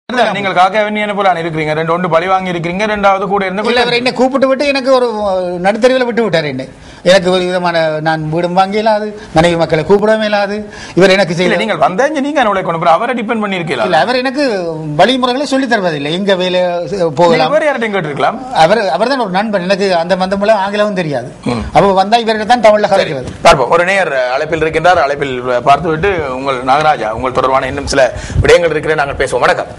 இல்ல, நீங்கள் காக்கா வெண்ணியனை போல இருக்கிறீங்க ரெண்டு ஒன்று பழி வாங்கி இருக்கிறீங்க ரெண்டாவது கூட இருந்து இல்ல அவர் என்ன கூப்பிட்டு விட்டு எனக்கு ஒரு நடுத்தருவில் விட்டு விட்டார் என்ன எனக்கு ஒரு விதமான நான் வீடும் வாங்க இல்லாது மனைவி மக்களை கூப்பிடவே இல்லாது இவர் எனக்கு இல்ல செய்யல நீங்கள் வந்தாங்க நீங்க அவளை கொண்டு போய் அவரை டிபெண்ட் பண்ணிருக்கீங்களா இல்ல அவர் எனக்கு வழிமுறைகளை சொல்லி தருவதில்லை எங்க வேலை நீங்க போகலாம் வேற யார்ட்டையும் கேட்டிருக்கலாம் அவர் அவர் தான் ஒரு நண்பன் எனக்கு அந்த மந்தமுள்ள ஆங்கிலமும் தெரியாது அப்ப வந்தா இவர்கிட்ட தான் தமிழ்ல கலைக்கிறது பார்ப்போம் ஒரு நேயர் அழைப்பில் இருக்கின்றார் அழைப்பில் பார்த்துவிட்டு உங்கள் நாகராஜா உங்கள் தொடர்பான இன்னும் சில விடயங்கள் இருக்கிற நாங்கள் பேசுவோம் வணக்கம்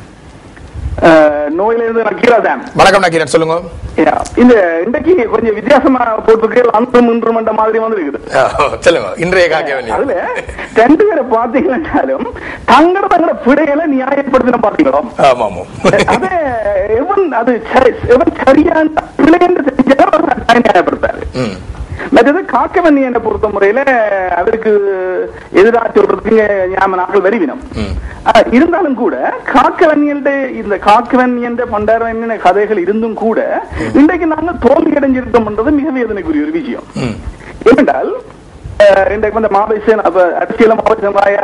அஹ் நோயிலிருந்து நான் கீழாதான் வணக்கம் நக்கீரன் சொல்லுங்க இந்த இன்றைக்கு கொஞ்சம் வித்தியாசமா போட்டுருக்கு அன்று முன்று மண்ட மாதிரி வந்து இருக்குது அஹ், சொல்லுங்க இன்றைய காக்கா வெண்ணியன் அதுல ரெண்டு பேரை பாத்தீங்கன்னாலும் தங்கட தங்கட பிழைகளை நியாயப்படுத்தின பாத்தீங்களோ ஆமா ஆமா அது எவன் அது சரி- எவன் சரியான பிழை என்று செஞ்சாலும் அவர் அதை நியாயப்படுத்தாரு ம். மற்றது காக்கவன்னி என்ற பொறுத்த முறையில அவருக்கு எதிராக சொல்றதுக்கு ஞாபக நாட்கள் வருவினம் ம். ஆஹ் இருந்தாலும் கூட காக்கவன்னியல்ட இந்த காக்கவன்னியன்ற பண்டாரவன்னிய கதைகள் இருந்தும் கூட இன்றைக்கு நாங்க தோல்வி அடைஞ்சிருக்கோம்ன்றது மிக வேதனைக்குரிய ஒரு விஷயம் ம். ஏனென்றால் அஹ், இன்றைக்கு வந்து மாபேசன் அப்ப அரசியல் மாபேசமாயா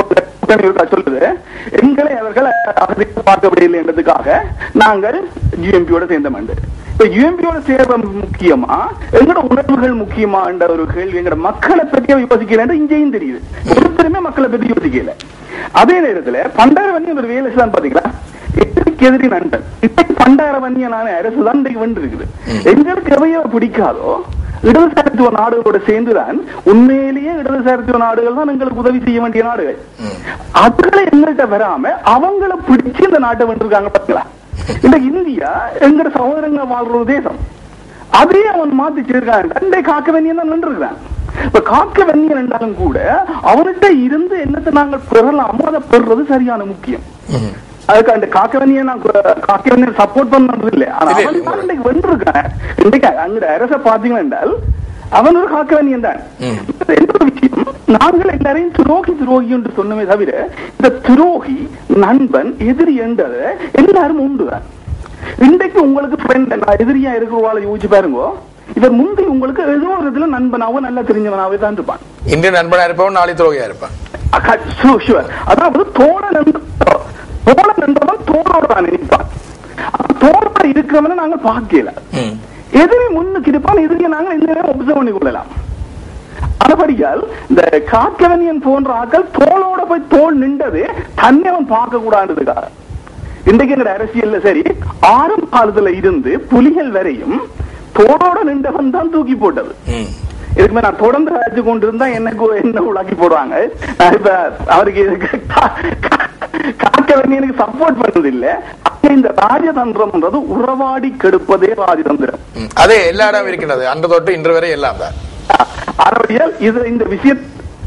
சொல்லுது எங்களை அவர்கள் அகதிக்கு பார்க்கவில்லை என்றதுக்காக நாங்கள் யூஎம்பியோட சேர்ந்தோம் இப்ப யூஎம்பியோட சேர்ற முக்கியமா எங்களோட உணர்வுகள் முக்கியமா என்ற ஒரு கேள்வி எங்களோட மக்களை பற்றிய யோசிக்கிறேன் இங்கேயும் தெரியுது ஒருத்தருமே மக்களை பற்றி யோசிக்கல அதே நேரத்துல பண்டாரவன்னி ஒரு வேலை தான் பாத்தீங்களா எதிரிக்கு எதிரி நண்பன் இப்ப பண்டாரவன்னியனான அரசு தான் இன்றைக்கு வந்து இருக்குது எங்களுக்கு எவையோ பிடிக்காதோ இடதுசாரித்துவ நாடுகளோட சேர்ந்துதான் உண்மையிலேயே இடதுசாரித்துவ நாடுகள் தான் எங்களுக்கு உதவி செய்ய வேண்டிய நாடுகள் அதுகளை எங்கள்கிட்ட வராம அவங்கள பிடிச்சு இந்த நாட்டை வென்றிருக்காங்க பாத்தீங்களா இந்த இந்தியா எங்கட சகோதரங்க வாழ்ற ஒரு தேசம் அதே அவன் மாத்தி வச்சிருக்கான் இந்த காக்க வெண்ணியன் தான் நின்றுருக்கான் இப்ப காக்க வெண்ணியன் என்றாலும் கூட அவர்கிட்ட இருந்து என்னத்தை நாங்கள் பெறலாமோ அதை பெறுறது சரியான முக்கியம் அதுக்கு அந்த காக்கவனியை நான் காக்கவனியை சப்போர்ட் பண்ணது இல்லை ஆனா இல்ல, அவன் இல்ல. தான் இன்னைக்கு வென்றிருக்கான் இன்னைக்கு அங்க அரச பாத்தீங்கன்னா என்றால் அவன் ஒரு காக்கவனியன் தான் எந்த ஒரு விஷயம் நாங்கள் எல்லாரையும் துரோகி துரோகி என்று சொன்னமே தவிர இந்த துரோகி நண்பன் எதிரி என்றது எல்லாரும் உண்டுதான் இன்றைக்கு உங்களுக்கு ஃப்ரெண்ட் நான் எதிரியா இருக்கிறவாளை யோசிச்சு பாருங்க இவர் முந்தி உங்களுக்கு ஏதோ ஒரு இதுல நண்பனாவோ நல்லா தெரிஞ்சவனாவே தான் இருப்பான் இன்று நண்பனா இருப்பவன் நாளை துரோகியா இருப்பான் அக்கா, sure, sure. அதாவது தோழ நண்பன் தோழ நண்பன் தோளோட தான் நினைப்பான் அப்ப தோளோட இருக்கிறவனை நாங்க பார்க்கல ம். எதிரி முன்னுக்கு இருப்பான் எதிரியை நாங்க இந்த நேரம் ஒப்சர்வ் பண்ணி கொள்ளலாம் அதுபடியால் இந்த காக்கவனியன் போன்ற ஆட்கள் தோளோட போய் தோல் நின்றது தன்னை அவன் பார்க்க கூடாதுக்காக இன்றைக்கு எங்க அரசியல்ல சரி ஆரம்ப காலத்துல இருந்து புலிகள் வரையும் தோளோட நின்றவன் தான் தூக்கி போட்டது ம். இதுக்கு மேல நான் தொடர்ந்து ராஜு கொண்டிருந்தா எனக்கு என்ன உலாக்கி போடுவாங்க நான் இப்ப அவருக்கு இதுக்கு கா- கா- காக்க வேண்டிய சப்போர்ட் பண்ணது இல்ல ஆனா இந்த ராஜதந்திரம்ன்றது உறவாடி கெடுப்பதே ராஜதந்திரம் ம். அதே எல்லா இடம் இருக்கின்றது அன்று தொட்டு இன்று வரை எல்லாம் தான் ஆனவடியால் இது இந்த விஷயம்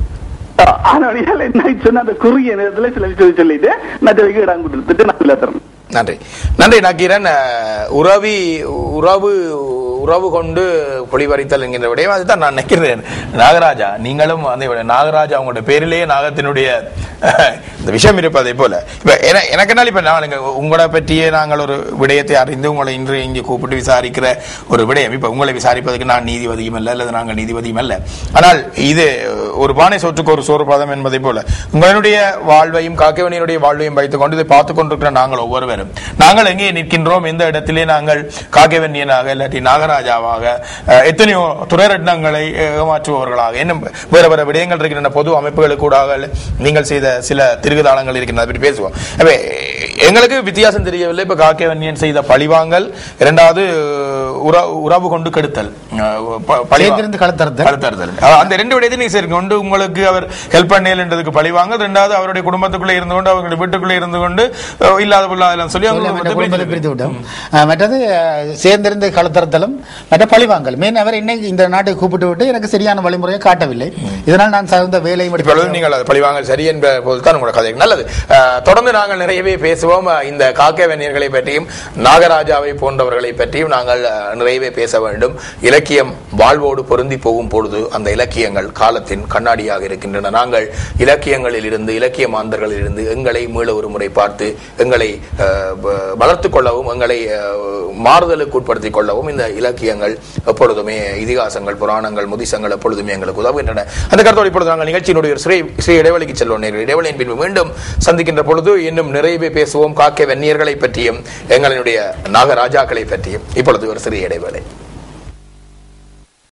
ஆனவடியால் என்ன சொன்ன அந்த குறுகிய நேரத்துல சில விஷயம் சொல்லிட்டு மற்றவைக்கு இடம் கொடுத்துட்டு நான் இல்ல தரணும் நன்றி நன்றி நக்கீரன் அஹ், உறவி உறவு உறவு கொண்டு பொலிவரித்தல் என்கின்ற விடயம் அதுதான் நான் நினைக்கிறேன் நாகராஜா நீங்களும் அந்த விட- நாகராஜா உங்களுடைய பேரிலேயே நாகத்தினுடைய அஹ், இந்த விஷயம் இருப்பதை போல இப்ப என- எனக்கு என்ன இப்ப நான் இங்க உங்களை பற்றியே நாங்கள் ஒரு விடயத்தை அறிந்து உங்களை இன்று இங்கே கூப்பிட்டு விசாரிக்கிற ஒரு விடயம் இப்ப உங்களை விசாரிப்பதற்கு நான் நீதிபதியும் அல்ல அல்லது நாங்கள் நீதிபதியும் அல்ல ஆனால் இது ஒரு பானை சோற்றுக்கு ஒரு சோறு பதம் என்பதை போல உங்களுடைய வாழ்வையும் காக்கவனியனுடைய வாழ்வையும் வைத்துக் கொண்டு இதை பார்த்துக் கொண்டிருக்கிற நாங்கள் ஒவ்வொருவரும் நாங்கள் எங்கே நிற்கின்றோம் எந்த இடத்திலே நாங்கள் காக்கவன்னியனாக இல்லாட்டி நாகராஜாவாக அஹ், எத்தனையோ துறைரட்னங்களை ஏமாற்றுபவர்களாக இன்னும் வேற வேற விடயங்கள் இருக்கின்றன பொது அமைப்புகளுக்கு கூட நீங்கள் செய்த சில திருகுதாளங்கள் இருக்கின்றன அதை பற்றி பேசுவோம் எனவே எங்களுக்கு வித்தியாசம் தெரியவில்லை இப்ப காக்கவன்னியன் செய்த பழிவாங்கல் இரண்டாவது உற- உறவு கொண்டு கெடுத்தல் அஹ், ப- பழிவா- சேர்ந்திருந்து களத்தறுத்தல். களத்தறுத்தல் அஹ், அந்த ரெண்டு விடயத்தை நீங்க சரி ஒன்று உங்களுக்கு அவர் ஹெல்ப் பண்ணேன்றதுக்கு பழிவாங்க ரெண்டாவது அவருடைய குடும்பத்துக்குள்ளே இருந்து கொண்டு அவர்களுடைய வீட்டுக்குள்ளே இருந்து கொண்டு அஹ், இல்லாத பொருளாதாரம் சொல்லி அவங்க என்ற குடும்பத்தை குடும்பத்தை பிரிச்சு பிரித்து விட்டோம் அஹ் மற்றது அஹ், சேர்ந்திருந்து களத்தறுத்தலும் மற்ற பழிவாங்கல் மீன் அவர் என்னை இந்த நாட்டை கூப்பிட்டு விட்டு எனக்கு சரியான வழிமுறையை காட்டவில்லை இதனால் நான் சார்ந்த வேலையை இப்பொழுது மட்டும் நீங்கள் அது பழிவாங்கல் சரி என்ப போதுதான் உங்களோட கதை நல்லது அஹ், தொடர்ந்து நாங்கள் நிறையவே பேசுவோம் அஹ், இந்த காக்கை வெந்நீர்களை பற்றியும் நாகராஜாவை போன்றவர்களை பற்றியும் நாங்கள் அஹ், நிறையவே பேச வேண்டும் இலக்கியம் வாழ்வோடு பொருந்தி போகும் பொழுது அந்த இலக்கியங்கள் காலத்தின் கண்ணாடியாக இருக்கின்றன நாங்கள் இலக்கியங்களில் இருந்து இலக்கிய மாந்தர்களில் இருந்து எங்களை மீள ஒரு முறை பார்த்து எங்களை அஹ், வ- வளர்த்துக் கொள்ளவும் எங்களை அஹ், மாறுதலுக்கு உட்படுத்திக் கொள்ளவும் இந்த இல இலக்கியங்கள் எப்பொழுதுமே இதிகாசங்கள் புராணங்கள் முதிசங்கள் எப்பொழுதுமே எங்களுக்கு உதவுகின்றன அந்த கருத்தோடு இப்பொழுது நாங்கள் நிகழ்ச்சியினுடைய ஒரு சிறை சிறை இடைவெளிக்கு செல்வோம் நேயர்களே. இடைவெளியின் பின்பு மீண்டும் சந்திக்கின்ற பொழுது இன்னும் நிறையவே பேசுவோம் காக்கை வெந்நியர்களை பற்றியும் எங்களினுடைய நாகராஜாக்களை பற்றியும் இப்பொழுது ஒரு சிறிய இடைவேளை